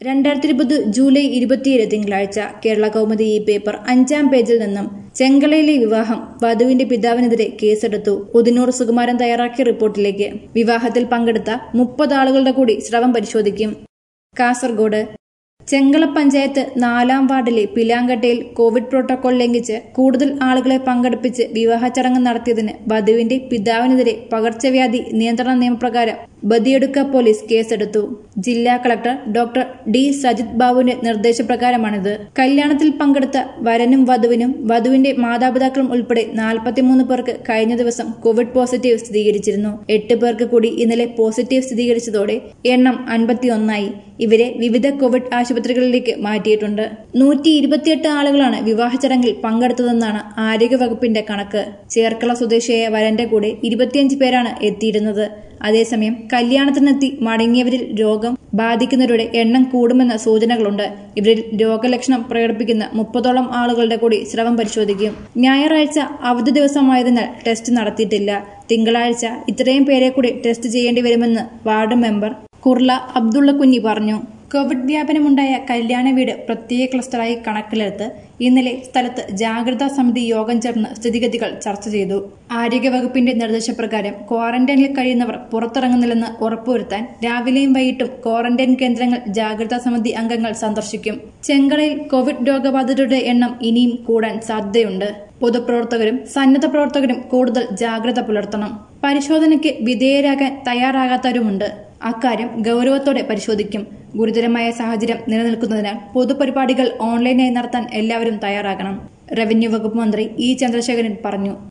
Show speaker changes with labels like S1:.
S1: രണ്ടായിരത്തി ഇരുപത് ജൂലൈ ഇരുപത്തിയേഴ് തിങ്കളാഴ്ച കേരള കൗമുദി ഈ പേപ്പർ അഞ്ചാം പേജിൽ നിന്നും ചെങ്കളയിലെ വിവാഹം വധുവിന്റെ പിതാവിനെതിരെ കേസെടുത്തു ഉദിനൂർ സുകുമാരൻ തയ്യാറാക്കിയ റിപ്പോർട്ടിലേക്ക് വിവാഹത്തിൽ പങ്കെടുത്ത മുപ്പത് ആളുകളുടെ കൂടി സ്രവം പരിശോധിക്കും കാസർഗോഡ് ചെങ്കള പഞ്ചായത്ത് നാലാം വാർഡിലെ പിലാങ്കട്ടയിൽ കോവിഡ് പ്രോട്ടോകോൾ ലംഘിച്ച് കൂടുതൽ ആളുകളെ പങ്കെടുപ്പിച്ച് വിവാഹ ചടങ്ങ് നടത്തിയതിന് വധുവിന്റെ പിതാവിനെതിരെ പകർച്ചവ്യാധി നിയന്ത്രണ നിയമപ്രകാരം ബദിയടുക്ക പോലീസ് കേസെടുത്തു ജില്ലാ കളക്ടർ ഡോക്ടർ ഡി സജിത് ബാബുവിന്റെ നിർദ്ദേശപ്രകാരമാണിത് കല്യാണത്തിൽ പങ്കെടുത്ത വരനും വധുവിനും വധുവിന്റെ മാതാപിതാക്കളും ഉൾപ്പെടെ നാൽപ്പത്തിമൂന്ന് പേർക്ക് കഴിഞ്ഞ ദിവസം കോവിഡ് പോസിറ്റീവ് സ്ഥിരീകരിച്ചിരുന്നു എട്ട് പേർക്ക് കൂടി ഇന്നലെ പോസിറ്റീവ് സ്ഥിരീകരിച്ചതോടെ എണ്ണം അൻപത്തിയൊന്നായി ഇവരെ വിവിധ കോവിഡ് ആശുപത്രികളിലേക്ക് മാറ്റിയിട്ടുണ്ട് നൂറ്റി ഇരുപത്തിയെട്ട് ആളുകളാണ് വിവാഹ ചടങ്ങിൽ പങ്കെടുത്തതെന്നാണ് ആരോഗ്യവകുപ്പിന്റെ കണക്ക് ചേർക്കള സ്വദേശിയായ വരന്റെ കൂടെ ഇരുപത്തിയഞ്ച് പേരാണ് എത്തിയിരുന്നത് അതേസമയം കല്യാണത്തിനെത്തി മടങ്ങിയവരിൽ രോഗം ബാധിക്കുന്നവരുടെ എണ്ണം കൂടുമെന്ന സൂചനകളുണ്ട് ഇവരിൽ രോഗലക്ഷണം പ്രകടിപ്പിക്കുന്ന മുപ്പതോളം ആളുകളുടെ കൂടി സ്രവം പരിശോധിക്കും ഞായറാഴ്ച അവധി ദിവസമായതിനാൽ ടെസ്റ്റ് നടത്തിയിട്ടില്ല തിങ്കളാഴ്ച ഇത്രയും പേരെ കൂടി ടെസ്റ്റ് ചെയ്യേണ്ടി വരുമെന്ന് വാർഡ് മെമ്പർ കുർല അബ്ദുള്ള കുഞ്ഞി പറഞ്ഞു കോവിഡ് വ്യാപനമുണ്ടായ കല്യാണ വീട് പ്രത്യേക ക്ലസ്റ്ററായി കണക്കിലെടുത്ത് ഇന്നലെ സ്ഥലത്ത് ജാഗ്രതാ സമിതി യോഗം ചേർന്ന് സ്ഥിതിഗതികൾ ചർച്ച ചെയ്തു ആരോഗ്യവകുപ്പിന്റെ നിർദ്ദേശപ്രകാരം ക്വാറന്റൈനിൽ കഴിയുന്നവർ പുറത്തിറങ്ങുന്നില്ലെന്ന് ഉറപ്പുവരുത്താൻ രാവിലെയും വൈകിട്ടും ക്വാറന്റൈൻ കേന്ദ്രങ്ങൾ ജാഗ്രതാ സമിതി അംഗങ്ങൾ സന്ദർശിക്കും ചെങ്കളയിൽ കോവിഡ് രോഗബാധിതരുടെ എണ്ണം ഇനിയും കൂടാൻ സാധ്യതയുണ്ട് പൊതുപ്രവർത്തകരും സന്നദ്ധ പ്രവർത്തകരും കൂടുതൽ ജാഗ്രത പുലർത്തണം പരിശോധനയ്ക്ക് വിധേയരാകാൻ തയ്യാറാകാത്തവരുമുണ്ട് അക്കാര്യം ഗൗരവത്തോടെ പരിശോധിക്കും ഗുരുതരമായ സാഹചര്യം നിലനിൽക്കുന്നതിനാൽ പൊതുപരിപാടികൾ ഓൺലൈനായി നടത്താൻ എല്ലാവരും തയ്യാറാകണം റവന്യൂ വകുപ്പ് മന്ത്രി ഇ ചന്ദ്രശേഖരൻ പറഞ്ഞു